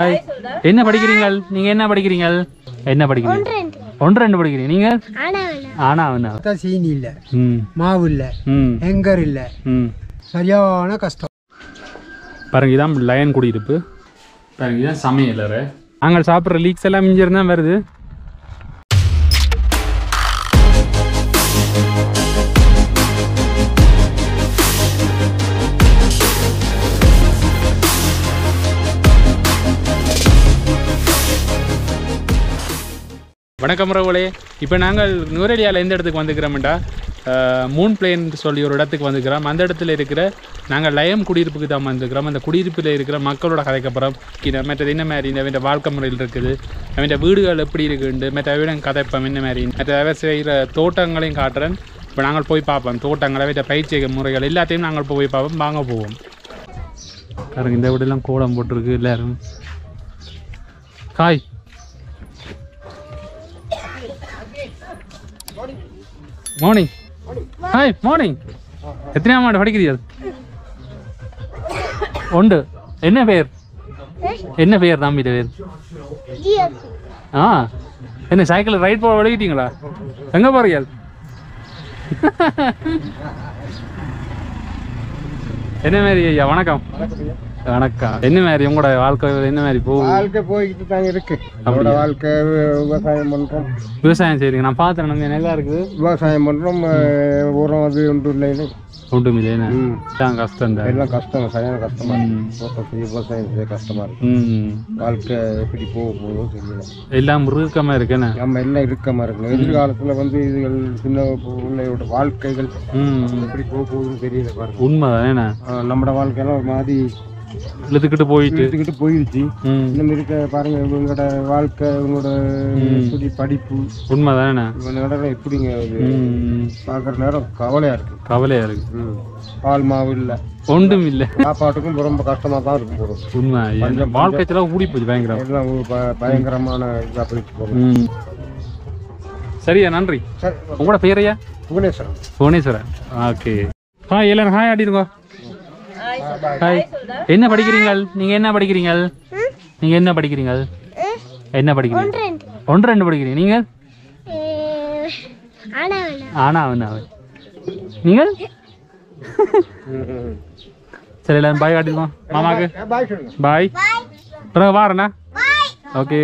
Hi என்ன படிக்கிறீங்கள் நீங்க என்ன படிக்கிறீங்கள் என்ன படிக்கிறீங்க ஒன்று ரெண்டு படிக்கிறீங்க நீங்க ஆனா அவனா பார்த்தா சீனி இல்ல ம் மாவு இல்ல ம் எங்கர் இல்ல ம் சரியான கஷ்டம் பாருங்க இதான் லயன் குடியிருப்பு பாருங்க இதான் சமையல் அறை நாங்கள் சாப்பிட்ற லீக்ஸ் எல்லாம் மிஞ்சிருந்து தான் வருது வணக்கம் ரவுளே இப்போ நாங்கள் நுவரெலியாவில் எந்த இடத்துக்கு வந்துக்கிறோம்டா மூன் பிளேன் சொல்லி ஒரு இடத்துக்கு வந்துக்கிறோம் அந்த இடத்துல இருக்கிற நாங்கள் லயம் குடியிருப்புக்கு தான் வந்துக்கிறோம் அந்த குடியிருப்பில் இருக்கிற மக்களோட கதைக்கப்புறம் இது மற்றது என்ன மாதிரி இந்த அவன் வாழ்க்கை முறையில் இருக்குது அவன் வீடுகள் எப்படி இருக்குண்டு மற்ற விட கதைப்பம் என்ன மாதிரி மற்ற அவர் செய்கிற தோட்டங்களையும் காட்டுறேன் இப்போ நாங்கள் போய் பார்ப்போம் தோட்டங்களை அவற்ற பயிற்சி முறைகள் எல்லாத்தையும் நாங்கள் போய் பார்ப்போம் வாங்க போவோம் பாருங்க இந்த வீடெல்லாம் கோலம் போட்டிருக்கு எல்லாரும் காய் மார்னிங் ஹாய் மார்னிங் எத்தனையாம் ஆண்டு படிக்கிறீர்கள் உண்டு என்ன பேர் என்ன பேர் தம்பி பேர் ஆ என்ன சைக்கிள் ரைட் போக வலிக்கிட்டீங்களா எங்கே போறீங்க என்ன மாதிரி ஐயா வணக்கம் வணக்கம் என்ன மாதிரி உங்களோட வாழ்க்கை என்ன மாதிரி போகுது வாழ்க்கை போய்கிட்டு தாங்க இருக்கு நம்மளோட வாழ்க்கை விவசாயம் பண்றோம் விவசாயம் செய்றீங்க நான் பார்த்தேன் நம்ம நல்லா இருக்குது விவசாயம் பண்றோம் அஹ், உரம் அது ஒன்றும் இல்லை ஒன்றும் இல்லையா ம். தான் கஷ்டம் தான் எல்லாம் கஷ்டம் சரியான கஷ்டமா இருக்கு ம். தோட்டம் செய்ய விவசாயம் செய்ய கஷ்டமா இருக்கு ம் வாழ்க்கை எப்படி போக போகுதோ தெரியல எல்லாம் முருகமாக இருக்குண்ணே நம்ம எல்லாம் இருக்கமா இருக்கணும் எதிர்காலத்துல வந்து இதுகள் சின்ன பிள்ளையோட வாழ்க்கைகள் ம் எப்படி போக போகுதுன்னு தெரியல பாருங்க உண்மை தானே ஆஹ், நம்மட வாழ்க்கையெல்லாம் ஒரு மாதிரி இழுத்துக்கிட்டு போயிட்டு எடுத்துக்கிட்டு போயிடுச்சு ம் இன்னும் இருக்க பாருங்க இவங்களோட வாழ்க்கை இவங்களோட எப்படி படிப்பு உண்மை தானே இவங்களோட எப்படிங்க இது ம் பார்க்குற நேரம் கவலையா இருக்கு கவலையாக இருக்கு ம். பால் மாவு இல்லை ஒன்றும் இல்லை சாப்பாட்டுக்கும் ரொம்ப கஷ்டமா தான் இருக்கும் போடும் உண்மை என் வாழ்க்கை செலவு கூடி போச்சு பயங்கரம் எல்லாம் ஒரு ப- பயங்கரமான இதாக போயிட்டு போகும் ம் சரியா நன்றி சரி உங்களோட பேரையா புவனேஸ்வரன் புவனேஸ்வரன் ஓகே ஹாய் எல்லாரும் ஹாய் ஆடிருக்கோ ஹாய் என்ன படிக்கிறீங்கள் நீங்க என்ன படிக்கிறீங்கள் நீங்க என்ன படிக்கிறீங்கள் என்ன படிக்கிறீங்க ஒன்று ரெண்டு படிக்கிறீங்க நீங்க ஆனா அவன் அவன் நீங்கள் சரி எல்லாரும் பாய் காட்டிடுவோம் மாமாக்கு பாய் சொல்லுங்க பாய் பிறகு வாரண்ணா ஓகே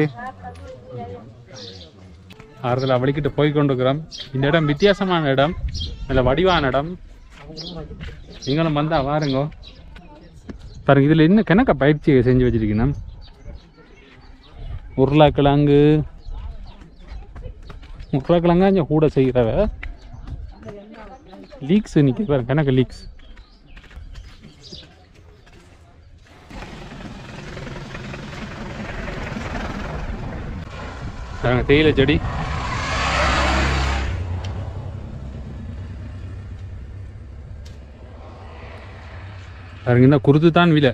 ஆறுதல் அவளிக்கிட்டு போய் கொண்டிருக்கிறோம் இந்த இடம் வித்தியாசமான இடம் நல்ல வடிவான இடம் நீங்களும் வந்தா வாருங்க பாருங்க இதில் என்ன கணக்க பயிற்சி செஞ்சு வச்சிருக்கீங்க உருளைக்கிழங்கு உருளைக்கிழங்கு கொஞ்சம் கூட செய்கிறவ லீக்ஸ் நிற்கிது பாருங்க கணக்கு லீக்ஸ் பாருங்க தேயிலை செடி பாருங்க இந்த குருத்து தான் விலை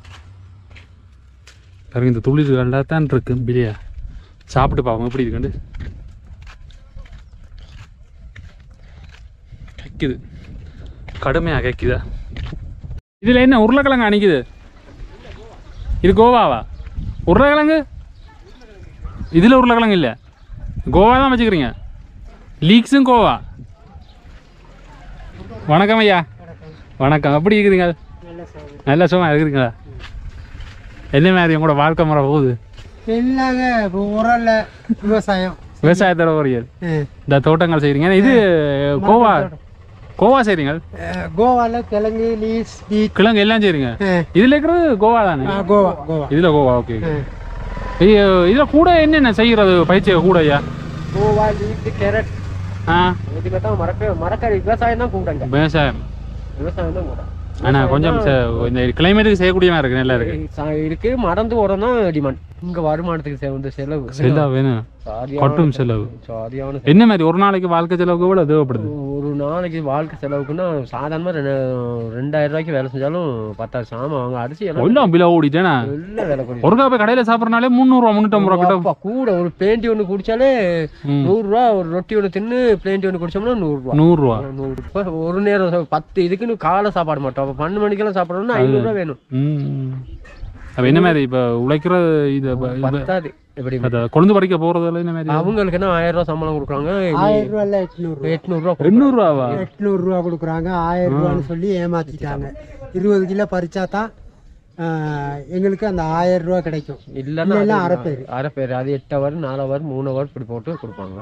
பாருங்க இந்த துளிர்களாக தான் இருக்கு விலையா சாப்பிட்டு பார்ப்போம் எப்படி இருக்குண்டு கைக்குது கடுமையாக கைக்குதா இதில் என்ன உருளைக்கிழங்கு அணிக்குது இது கோவாவா உருளைக்கிழங்கு இதில் உருளைக்கிழங்கு இல்லை கோவா தான் வச்சுக்கிறீங்க லீக்ஸும் கோவா வணக்கம் ஐயா வணக்கம் எப்படி இருக்குதுங்க நல்ல சும்மா இருக்குதுங்களா என்ன மாதிரி உங்களோட வாழ்க்கை முறை போகுது இல்லைங்க இப்போ உரம் இல்லை விவசாயம் விவசாயத்தோட போறீங்க ம். இந்த தோட்டங்கள் செய்கிறீங்க இது கோவா கோவா செய்கிறீங்க அஹ், கோவால கிழங்கு லீஸ் பீட் கிழங்கு எல்லாம் செய்கிறீங்க அஹ், இதில் இருக்கிறது கோவா தானே ஆ, கோவா கோவா இதில் கோவா ஓகே அஹ். இதில் கூட என்னென்ன செய்கிறது பயிற்சி கூட ஐயா கோவா லீட் கேரட் ஆ இதுக்கு தான் மறக்க மறக்கறி விவசாயம் தான் கூப்பிடுங்க விவசாயம் விவசாயம் தான் கூட ஆனால் கொஞ்சம் ச- இந்த கிளைமேட்டுக்கு செய்யக்கூடிய மாதிரி இருக்கு நல்லா இருக்கு இருக்கு மறந்து உரம் தான் டிமாண்ட் இங்க வருமானத்துக்கு செலவு செலவு செலவு வேணும் சரியான கட்டும் செலவு சரியான என்ன மாதிரி ஒரு நாளைக்கு வாழ்க்கை செலவுக்கு எவ்வளோ தேவைப்படுது ஒரு நாளைக்கு வாழ்க்கை செலவுக்குன்னா சாதாரணமாக ரெண்டு ரெண்டாயிரம் ரூபாய்க்கு வேலை செஞ்சாலும் பத்தாயிரம் சாமான் வாங்க அரிசி எல்லாம் எல்லாம் பில ஓடிட்டேனா எல்லாம் வேலை குறையும் ஒரு காப்பி கடையில் சாப்பிட்றனாலே முந்நூறுவா முந்நூற்றம்பது ரூபா கிட்ட அப்பா, கூட ஒரு பேண்டி ஒன்று குடிச்சாலே ம். நூறுரூவா ஒரு ரொட்டி ஒன்று தின்னு பிளேண்டி ஒன்று குடிச்சோம்னா நூறுரூவா நூறுரூவா நூறு இப்ப ஒரு நேரம் சா- பத்து இதுக்குன்னு காலை சாப்பாடு மாட்டோம் அப்போ பன்னெண்டு மணிக்கெல்லாம் சாப்பிடணும்னா ஐநூறுரூவா வேணும் ம் அப்போ என்ன மாதிரி இப்போ உழைக்கிற இது இப்ப- இப்ப- பத்தாது எப்படி அதை கொழுந்து பறிக்க போகிறதுல என்ன மாதிரி அவங்களுக்கு என்ன ஆயிரம் ரூபா சம்பளம் கொடுக்குறாங்க ஆயிரம் ரூபா இல்லை எட்நூறு எட்நூறுரூவா எண்ணூறுரூவாவா எட்நூறு ரூபா கொடுக்குறாங்க ஆயிரம் ரூபான்னு சொல்லி ஏமாத்திட்டாங்க இருபது கிலோ பறிச்சா தான் ஆஹ், எங்களுக்கு அந்த ஆயிரம் ரூபா கிடைக்கும் இல்லைன்னா இல்லைன்னா அது அரை பேர் அரை பேர் அது எட்டு ஹவர் நாலு ஹவர் மூணு ஹவர் இப்படி போட்டு கொடுப்பாங்க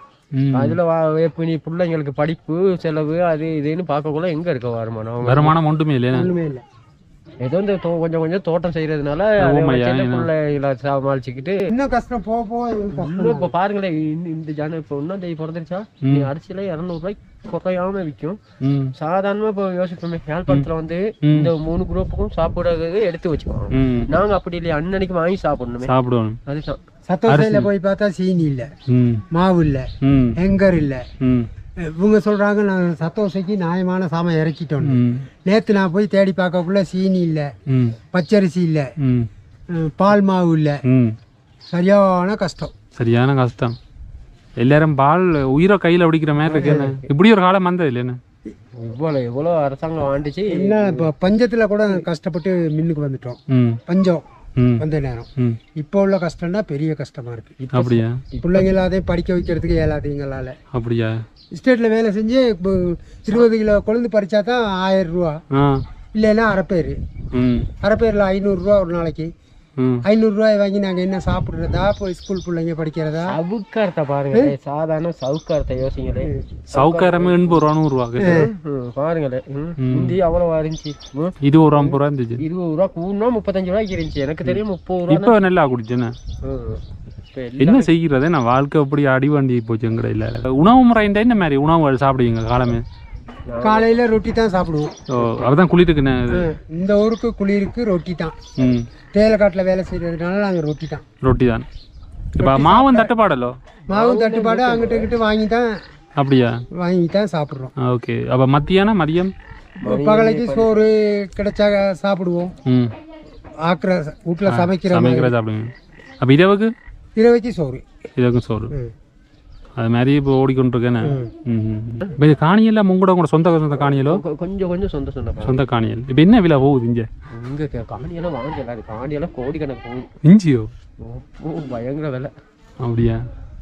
ம் அதில் இப்போ நீ பிள்ளைங்களுக்கு படிப்பு செலவு அது இதுன்னு பார்க்கக்குள்ள எங்கே இருக்க வருமானம் அவங்க வருமானம் ஒன்றுமே இல்லையா ஒன்றுமே இல்லை ஏதோ இந்த தோ- கொஞ்சம் கொஞ்சம் தோட்டம் செய்யறதுனால ஆமாய்யா, சின்ன ஏன்னா- பிள்ளைகளை சமாளிச்சுக்கிட்டு இன்னும் கஷ்டம் போக போக எங்களுக்கு கஷ்டம் இன்னும் இப்போ பாருங்களேன் இந்த- இந்த ஜன இப்போ இன்னும் தேதி பிறந்துருச்சா நீ அரிசியில இரநூறுபாய்க்கு குறையாம விற்கும் ம் சாதாரணமா இப்போ யோசிப்போமே யாழ்ப்பாணத்துல வந்து இந்த மூணு குரூப்புக்கும் சாப்பிடுறது எடுத்து வச்சுக்குவாங்க ம் நாங்க அப்படி இல்லையா அன்னன்னைக்கு வாங்கி சாப்பிடணுமே சாப்பிடுவோம் அதுதான் சத்தோசையில் போய் பார்த்தா சீனி இல்லை ம் மாவு இல்லை ம் எங்கர் இல்லை ம் இவங்க சொல்கிறாங்க நாங்கள் சத்தோசைக்கு நியாயமான சாமான் இறக்கிட்டோம் ம் நேற்று நான் போய் தேடி பார்க்கக்குள்ள சீனி இல்லை ம் பச்சரிசி இல்லை ம் பால் மாவு இல்லை ம் சரியான கஷ்டம் சரியான கஷ்டம் எல்லாரும் பால் உயிரை கையில் பிடிக்கிற மாதிரி இருக்கு என்ன இப்படி ஒரு காலம் வந்தது இல்லைன்னு இவ்வளோ எவ்வளோ அரசாங்கம் ஆண்டுச்சு என்ன இப்போ பஞ்சத்தில் கூட கஷ்டப்பட்டு மின்னுக்கு வந்துட்டோம் ம் பஞ்சம் ம் வந்த நேரம் ம் இப்போ உள்ள கஷ்டம்னா பெரிய கஷ்டமா இருக்கு அப்படியா பிள்ளைங்க எல்லாத்தையும் படிக்க வைக்கிறதுக்கு இயலாதீங்களால அப்படியா ஸ்டேட்டில் வேலை செஞ்சு இப்போ இருபது கிலோ கொழுந்து பறிச்சா தான் ஆயிரம் ரூபா ஆ இல்லைன்னா அரைப்பேர் ம் அரைப்பேரில் ஐநூறுரூவா ஒரு நாளைக்கு ம் ஐநூறுரூவாய் வாங்கி நாங்கள் என்ன சாப்பிட்றதா போய் ஸ்கூல் பிள்ளைங்க படிக்கிறதா சவுக்காரத்தை பாருங்களேன் சாதாரண சவுக்காரத்தை யோசிங்களே சவுக்காரமே எண்பது ரூபா நூறுரூவா ம், பாருங்களேன் ம், இந்தி அவ்வளோ இருந்துச்சு ம், இது ஒரு ஐம்பது ரூபா இருந்துச்சு இருபது ரூபா கூடனா முப்பத்தஞ்சு ரூபாய்க்கு இருந்துச்சு எனக்கு தெரியும் முப்பது ரூபா இப்போ நல்லா குடிச்சேன்னு ம். இப்ப எல்லாம் என்ன செய்கிறது நான் வாழ்க்கை அப்படி அடிவண்டி போச்சு எங்கட இல்லை உணவு முறைன்ற என்ன மாதிரி உணவுகள் சாப்பிடுவீங்க காலமே காலையில் ரொட்டி தான் சாப்பிடுவோம் ஓ அப்பதான் குளிருக்குண்ணே இது இந்த ஊருக்கு குளிருக்கு ரொட்டி தான் ம் தேயிலைக்காட்டில் வேலை செய்கிறதுனால நாங்கள் ரொட்டி தான் ரொட்டி தான் இப்போ மாவும் தட்டுப்பாடலோ மாவும் தட்டுப்பாடு அங்கிட்டு இங்கிட்டு வாங்கி தான் அப்படியா வாங்கி தான் சாப்பிட்றோம் ஓகே அப்போ மத்தியானம் மதியம் பகலைக்கு சோறு கிடைச்சா சாப்பிடுவோம் ம் ஆக்குற வீட்டில் சமைக்கிற சமைக்கிற சாப்பிடுங்க அப்போ இரவுக்கு இரவைக்கு சோறு இரவுக்கும் சோறு ம். அது மாதிரி இப்போ ஓடிக்கொண்டிருக்கேன்னு ம் இப்போ இது காணியெல்லாம் உங்களோட கூட சொந்த சொந்த காணியலோ கொ- கொஞ்சம் கொஞ்சம் சொந்த சொந்த சொந்த காணியல் இப்போ என்ன விலை போகுது இங்கே இங்க க- காணியெல்லாம் வாங்கல அது காணியெல்லாம் கோடிக்கணக்கு போகுது இஞ்சியோ ஓ, ஓ, பயங்கர விலை அப்படியா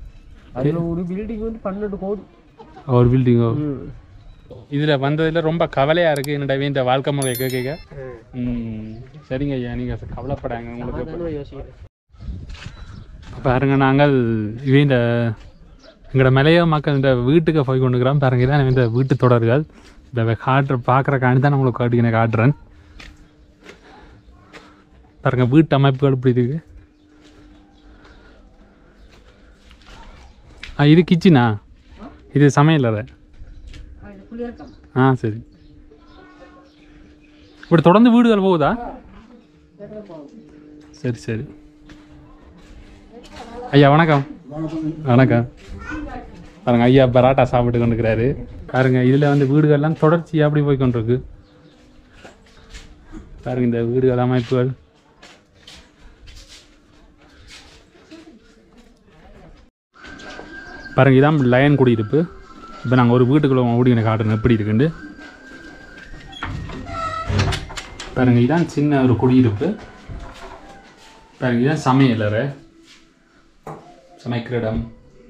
அதுல ஒரு பில்டிங் வந்து பன்னெண்டு கோடி ஒரு பில்டிங்கோ ம். இதில் வந்ததில் ரொம்ப கவலையாக இருக்குது என்னடா இந்த வாழ்க்கை முறை கேட்க கேட்க ம் சரிங்க ஐயா நீங்கள் கவலைப்படாங்க உங்களுக்கு அதானே யோசிக்கிறேன் பாருங்க நாங்கள் இவை இந்த எங்களோட மலைய மக்கள் இந்த வீட்டுக்கு போய் கொண்டுக்கிறோம் பாருங்க இதான் இந்த வீட்டு தொடர்கள் இந்த காட்டுற பார்க்குற காணி தான் உங்களுக்கு காட்டி எனக்கு காட்டுறேன் பாருங்க வீட்டு அமைப்புகள் இப்படி இருக்கு ஆ இது கிச்சனா இது சமையல் அறை ஆ சரி இப்படி தொடர்ந்து வீடுகள் போகுதா சரி சரி ஐயா வணக்கம் வணக்கம் பாருங்க ஐயா பராட்டா சாப்பிட்டு கொண்டிருக்கிறாரு பாருங்க இதில் வந்து வீடுகள்லாம் தொடர்ச்சியாக அப்படி போய் கொண்டிருக்கு பாருங்க இந்த வீடுகள் அமைப்புகள் பாருங்க இதான் லயன் குடியிருப்பு இப்போ நாங்கள் ஒரு வீட்டுக்குள்ள ஓடி எனக்கு காட்டுறோம் எப்படி இருக்குண்டு பாருங்க இதான் சின்ன ஒரு குடியிருப்பு பாருங்க இதான் சமையல் அறை சமைக்கிற இடம்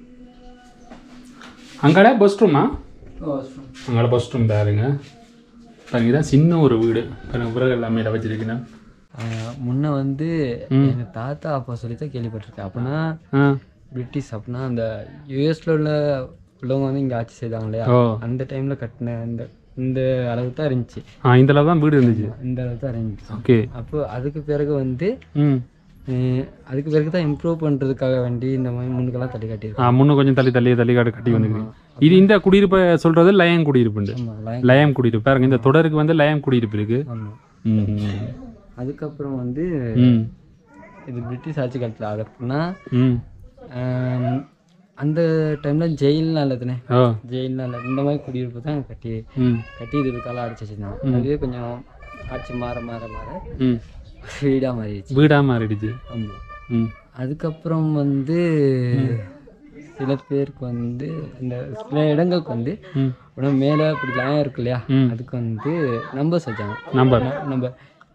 அங்கட பஸ் ரூமா அங்கட பஸ் ரூம் பாருங்க பாருங்க இதான் சின்ன ஒரு வீடு பாருங்க பிறகு எல்லாமே இடம் வச்சிருக்கேன் ஆஹ் முன்ன வந்து ம். எங்க தாத்தா அப்பா சொல்லி தான் கேள்விப்பட்டிருக்கேன் அப்படின்னா ஆ பிரிட்டிஷ் அப்படின்னா அந்த யூஎஸ்ல உள்ள உள்ளவங்க வந்து இங்கே ஆட்சி செய்தாங்க இல்லையா ஓ அந்த டைம்ல கட்டின இந்த இந்த அளவு தான் இருந்துச்சு ஆ இந்த அளவு தான் வீடு இருந்துச்சு இந்த அளவு தான் இருந்துச்சு ஓகே அப்போ அதுக்கு பிறகு வந்து ம் அஹ் அதுக்கு பிறகு தான் இம்ப்ரூவ் பண்ணுறதுக்காக வேண்டி இந்த மாதிரி முன்னுக்கெல்லாம் தள்ளி காட்டியிருக்கோம் ஆ முன்னும் கொஞ்சம் தள்ளி தள்ளி தள்ளி காட்டு கட்டி வந்துருக்கு இது இந்த குடியிருப்பை சொல்றது லயம் குடியிருப்புண்டு ஆமாம் லை- லயம் குடியிருப்பு பாருங்க இந்த தொடருக்கு வந்து லயம் குடியிருப்பு இருக்கு ஆமாம் ம் ம். அதுக்கப்புறம் வந்து ம் இது பிரிட்டிஷ் ஆட்சி காலத்தில் ஆகுது அப்படின்னா ம் ஆஹ் அந்த டைமில் ஜெயில்னால தானே ஓ ஜெயில்னால இந்த மாதிரி குடியிருப்பு தான் கட்டி ம் கட்டி இது காலம் அடிச்சு வச்சிருந்தாங்க அதுவே கொஞ்சம் ஆட்சி மாற மாற மாற ம் வீடாக மாறிடுச்சு வீடாக மாறிடுச்சு ஆமாம் ம் அதுக்கப்புறம் வந்து சில பேருக்கு வந்து இந்த சில இடங்களுக்கு வந்து ம் உடனே மேலே இப்படி லயம் இருக்கு இல்லையா ம். அதுக்கு வந்து நம்பர்ஸ் வச்சாங்க நம்பர் ந- நம்ம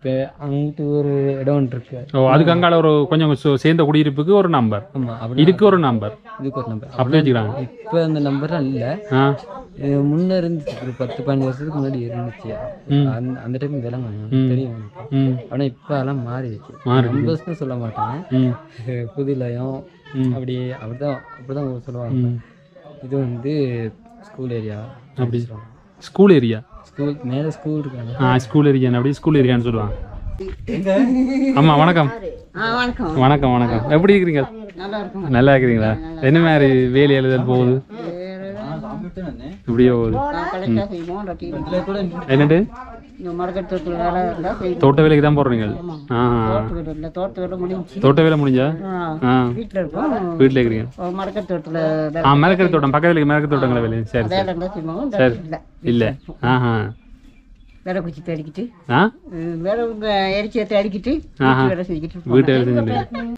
இப்போ அங்கிட்டு ஒரு இடம் ஒன்று இருக்கு ஓ அதுக்கு அங்கால ஒரு கொஞ்சம் சு- சேர்ந்த குடியிருப்புக்கு ஒரு நம்பர் ஆமாம் அப்படி இதுக்கு ஒரு நம்பர் இதுக்கு ஒரு நம்பர் அப்படி வச்சுக்கிறாங்க இப்போ அந்த நம்பர்லாம் இல்லை ஆ இது முன்ன இருந்துச்சு ஒரு பத்து பதினஞ்சு வருஷத்துக்கு முன்னாடி இருந்துச்சு அந்த அந்த டைம் விலை கொஞ்சம் தெரியும் எனக்கு ம் ஆனால் இப்போ அதெல்லாம் மாறிடுச்சு மாறிடுச்சு. நம்பர்ஸ்னு சொல்ல மாட்டாங்க ம் புதுலயம் ம். அப்படி அப்படிதான் அப்படிதான் சொல்லுவாங்க ம் இது வந்து ஸ்கூல் ஏரியா அப்படி ஸ்கூல் ஏரியா ஸ்கூல் மேலே ஸ்கூல் இருக்காங்க ஆ ஸ்கூல் ஏரியா அப்படி ஸ்கூல் ஏரியான்னு சொல்லுவாங்க அம்மா வணக்கம் வணக்கம் வணக்கம் வணக்கம் எப்படி இருக்கிறீங்க நல்லா இருக்கும் நல்லா இருக்கிறீங்களா என்ன மாதிரி வேலை எழுதல் போகுது இப்படியே போகுது கலெக்டாக செய்வோம் இல்லாட்டி என்னட்டு இந்த மரக்கட்டு வேலை இருந்தால் செய்வோம் தோட்ட வேலைக்கு தான் போடுறீங்க ஆ தோட்ட வேலை இல்லை தோட்ட வேலை முடிஞ்சு தோட்ட வேலை முடிஞ்சா ஆ வீட்டில் இருக்கோம் வீட்டில் இருக்கிறீங்க ஒரு மரக்கட்டு தோட்டத்தில் வேலை ஆ மிளகரி தோட்டம் பக்கத்துல மிளகு தோட்டங்கள வேலை சரி சரி வேலை இருந்தால் செய்வாங்க இந்த சரி இல்லை இல்லை ஆஹா வேலை குச்சி அடிக்கிட்டு ஆ அஹ் வேலை எரிச்சி எடுத்து அடிக்கிட்டு ஆஹா. வீட்டு வேலை செஞ்சுக்கிட்டு இருப்போம். வீட்டு வேலை செஞ்சுட்டு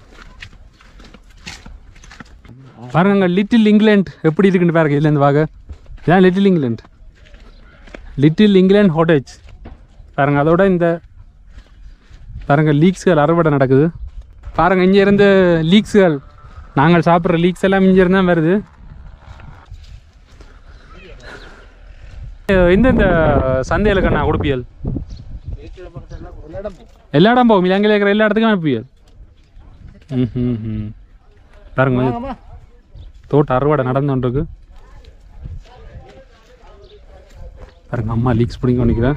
பாருங்க அங்க லிட்டில் இங்கிலாந்து எப்படி இருக்குன்னு பாருங்க இதுலேருந்து வாங்க இதான் லிட்டில் இங்கிலாந்து லிட்டில் இங்கிலாந்து ஹோட்டேஜ் பாருங்க அதோட இந்த பாருங்க லீக்ஸ்கள் அறுவடை நடக்குது பாருங்க இங்க இருந்து லீக்ஸ்கள் நாங்கள் சாப்பிட்ற லீக்ஸ் எல்லாம் இங்க இருந்து தான் வருது எந்தெந்த சந்தையில் கண்ணா உடுப்பியல் எல்லா இடம் போகும் இலங்கையில் இருக்கிற எல்லா இடத்துக்கும் அனுப்பியல் ம் ம் ம் பாருங்க கொஞ்சம் தோட்ட அறுவடை நடந்துருக்கு பாருங்க அம்மா லீக்ஸ் பிடிங்க நிற்கிறேன்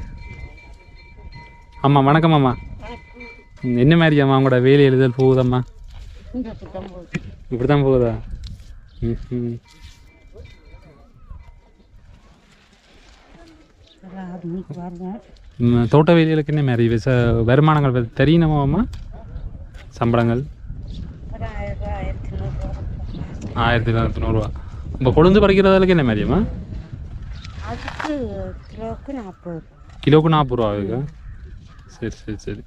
அம்மா வணக்கம் அம்மா ம், என்ன மாதிரி அம்மா உங்களோட வேலை எழுதல் போகுதம்மா இந்த சுத்தம் போகுது. இப்படி தான் போகுதா ம் ம் அதான் அது நீக்கு பாருங்க ம், தோட்ட வேலைகளுக்கு என்ன மாதிரி விச வருமானங்கள் பத்தி தெரியணுமா அம்மா சம்பளங்கள் ஒரு ஆயிரம் ரூபாய் ஆயிரத்தி நூறுரூவா ஆயிரத்தி தொண்ணூறுரூவா இப்போ கொழுந்து பறிக்கிறதுக்கு என்ன மாதிரியாம்மா அதுக்கு கிலோவுக்கு நாற்பது கிலோவுக்கு நாற்பது ரூபா ஆகுது சரி சரி சரி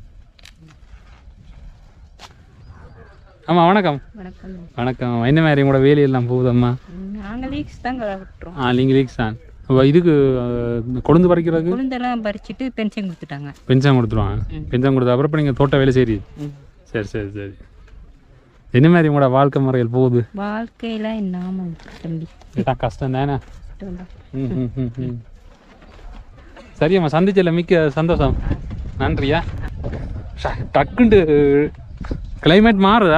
ஆமாம் வணக்கம் வணக்கம் வணக்கம் என்ன மாதிரி உங்களோட வேலையெல்லாம் போகுதம்மா நாங்கள் லீக்ஸ் தான் விட்டுறோம் ஆ நீங்கள் லீக்ஸ் தான் அப்போ இதுக்கு அஹ், கொழுந்து பறிக்கிறதுக்கு உளுந்தெல்லாம் பறிச்சுட்டு பென்ஷன் கொடுத்துட்டாங்க பென்ஷன் கொடுத்துருவாங்க பென்ஷன் கொடுத்த அப்புறம் இப்போ நீங்கள் தோட்ட வேலை செய்றீங்க சரி சரி சரி என்ன மாதிரி உங்களோட வாழ்க்கை முறைகள் போகுது வாழ்க்கையில என்னாம தம்பி இதான் கஷ்டம் தானே கஷ்டம்தான். ம், ம், ம், ம். சரியம்மா சந்திச்சல மிக்க சந்தோஷம் நன்றியா ஷ, டக்குண்டு கிளைமேட் மாறுதா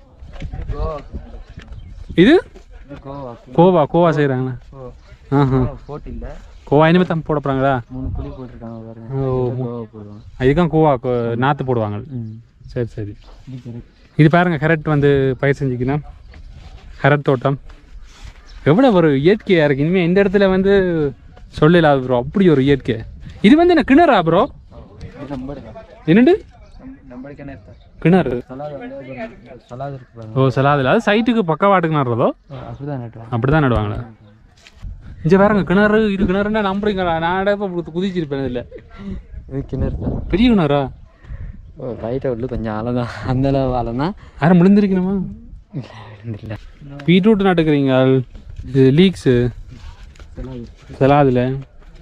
இது கோவா கோவா கோவா செய்கிறாங்கண்ணா ஆஹா போட்டு இல்லை கோவா இனிமே தான் போட போகிறாங்களா மூணு குழி போட்டிருக்காங்க பாருங்க ஓ கோவா போடுவாங்க இதுக்கும் கோவா கோ- நாற்று போடுவாங்க ம் சரி சரி இது correct. இது பாருங்க கரெக்ட் வந்து பயிர் செஞ்சுக்கணும் கரட் தோட்டம் எவ்வளோ ஒரு இயற்கையாக இருக்குது இனிமேல் இந்த இடத்துல வந்து சொல்லலாது ப்ரோ அப்படி ஒரு இயற்கை இது வந்து என்ன கிணறா ப்ரோ இது நம்பர் என்னண்டு நம்பருக்கு என்ன இருக்கா கிணறு சொல்லாத சொல்லாத இருக்கு பாருங்க ஓ சொல்லாதுல அது சைட்டுக்கு பக்கவாட்டுக்கு நடுறதோ அப்படிதான் நட்டுவாங்க அப்படி தான் நடுவாங்களா இங்கே பாருங்க கிணறு இது கிணறுன்னா நம்புறீங்களா நான் இப்போ குதிச்சிருப்பேன் இதில் இது கிணறு தான் பெரிய கிணறா லைட்டாக உள்ள கொஞ்சம் ஆழம் தான் அந்த அளவு ஆழம் தான் யாரும் முழுந்திருக்கணுமா இல்லை பீட்ரூட் நட்டுக்கிறீங்க இது லீக்ஸு செலாதுல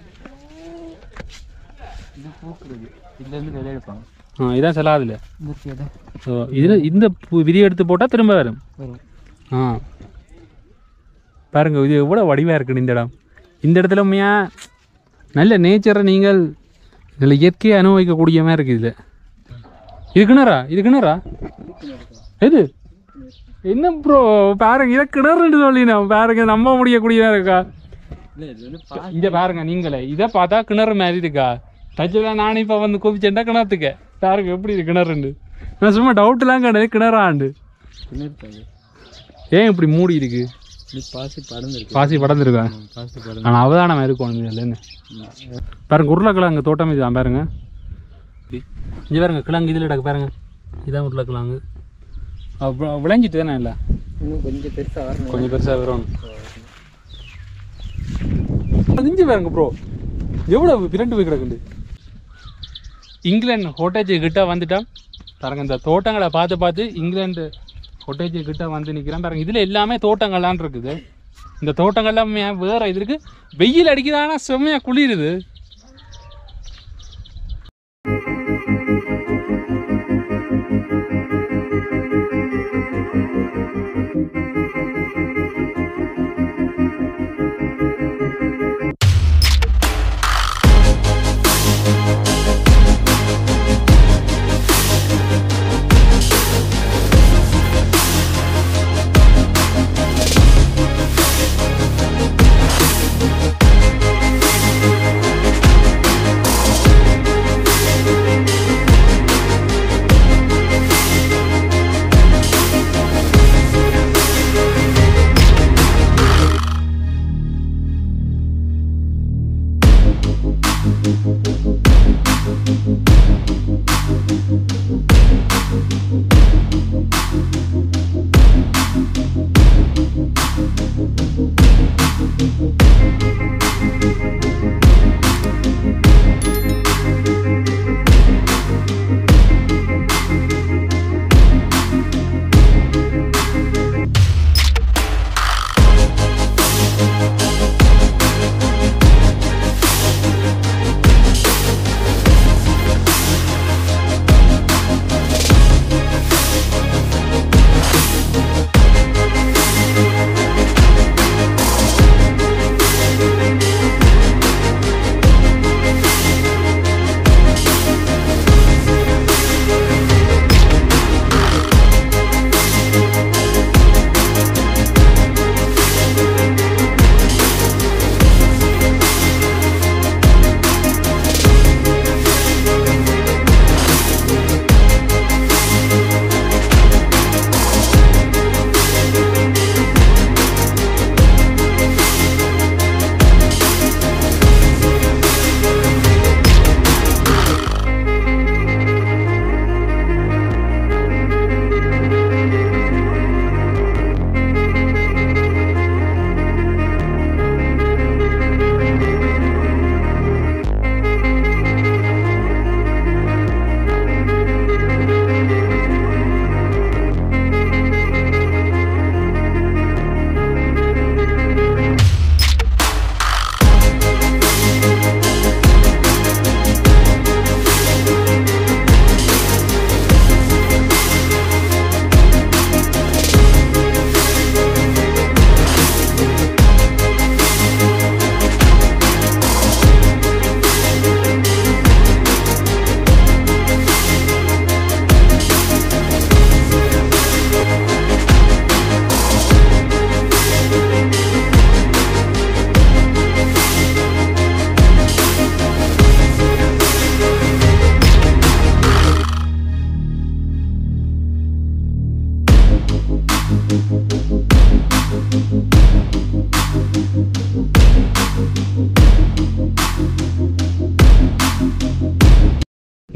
இது பூக்குறது இதுலேருந்து வெளியே எடுப்பாங்க ஆ இதான் செலாதுல இந்த கேட ஸோ இதில் இந்த பு- விதி எடுத்து போட்டால் திரும்ப வரும் வரும் ஆ பாருங்க இது எவ்வளோ வடிவாக இருக்குன்னு இந்த இடம் இந்த இடத்துல உண்மையா நல்ல நேச்சரை நீங்கள் நல்ல இயற்கையை அனுபவிக்கக்கூடிய மாதிரி இருக்குது இதில் இது கிணறா இது கிணறா எது என்ன ப்ரோ பாருங்க இதை கிணறுன்னு சொல்லினா பாருங்க நம்ப முடியக்கூடியதாக இருக்கா இல்லை இது வந்து இங்க பாருங்க நீங்களே இதை பார்த்தா கிணறு மாதிரி இருக்கா டச்சில் நானும் இப்போ வந்து குவிச்சேன்டா கிணத்துக்க பாருங்க எப்படி இருக்கு கிணறுண்டு நான் சும்மா டவுட்லாம் கிடையாது கிணறாண்டு கிணறு தாங்க ஏன் இப்படி மூடி இருக்கு இது பாசி படர்ந்துருக்கு பாசி படர்ந்துருக்கா பாசி படர்ந்து ஆனால் அவதானம் இருக்கணும் இல்லைன்னு பாருங்க உருளைக்கிழங்கு தோட்டம் இதுதான் பாருங்க இங்கே பாருங்க கிழங்கு இதில் கிடக்கு பாருங்க இதான் உருளைக்கிழங்கு அப்புறம் விளைஞ்சிட்டு தானே இல்லை இன்னும் கொஞ்சம் பெருசாக வரணும் கொஞ்சம் பெருசாக வரும் இஞ்சி பாருங்க ப்ரோ எவ்வளோ பிரண்டு போய் கிடக்குது இங்கிலாந்து ஹோட்டேஜ் கிட்ட வந்துட்டான் பாருங்க இந்த தோட்டங்களை பார்த்து பார்த்து இங்கிலாந்து ஹோட்டேஜ் கிட்ட வந்து நிற்கிறேன் பாருங்க இதில் எல்லாமே தோட்டங்கள்லாம் இருக்குது இந்த தோட்டங்கள்லாம் மே- வேற இது இருக்கு வெயில் அடிக்குதானா செம்மையாக குளிருது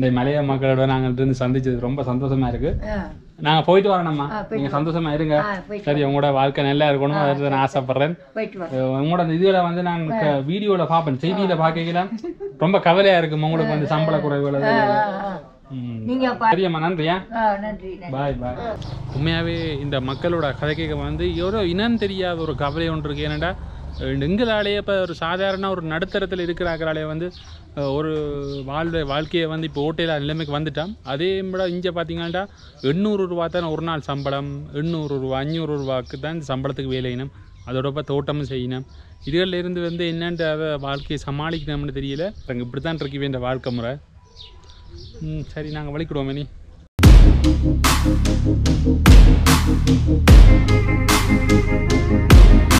இந்த மலைய மக்களோட நாங்கள் இருந்து சந்திச்சது ரொம்ப சந்தோஷமா இருக்கு நாங்க போயிட்டு வரோம்மா நீங்க சந்தோஷமா இருங்க சரி உங்களோட வாழ்க்கை நல்லா இருக்கணும் அதை நான் ஆசைப்படுறேன் அஹ் உங்களோட அந்த இதுல வந்து நான் க- வீடியோல பார்ப்பேன் செய்தியில பார்க்கலாம் ரொம்ப கவலையா இருக்கு உங்களுக்கு வந்து சம்பள குறைவுல சரியம்மா நன்றியா பாய் பாய் உண்மையாவே இந்த மக்களோட கதை கேட்க வந்து எவ்வளோ இனம் தெரியாத ஒரு கவலை ஒன்று இருக்கு ஏன்னாடா எங்களாலேயே இப்போ ஒரு சாதாரண ஒரு நடுத்தரத்தில் இருக்கிறார்களாலே வந்து அஹ், ஒரு வாழ்வை வாழ்க்கையை வந்து இப்போ ஓட்டையில் நிலைமைக்கு வந்துட்டான் அதே விட இங்கே பார்த்தீங்கன்னா எண்ணூறு ரூபா தான் ஒரு நாள் சம்பளம் எண்ணூறு ரூபா அஞ்சூறு ரூபாய்க்கு தான் இந்த சம்பளத்துக்கு வேலையினம் அதோட இப்போ தோட்டமும் செய்யணும் இதுகளில் இருந்து வந்து என்னன்ட்டு அதை வாழ்க்கையை சமாளிக்கணும்னு தெரியல அங்கே இப்படி தான் இருக்கு இந்த வாழ்க்கை முறை ம், சரி நாங்கள் வலிக்கிடுவோம் இனி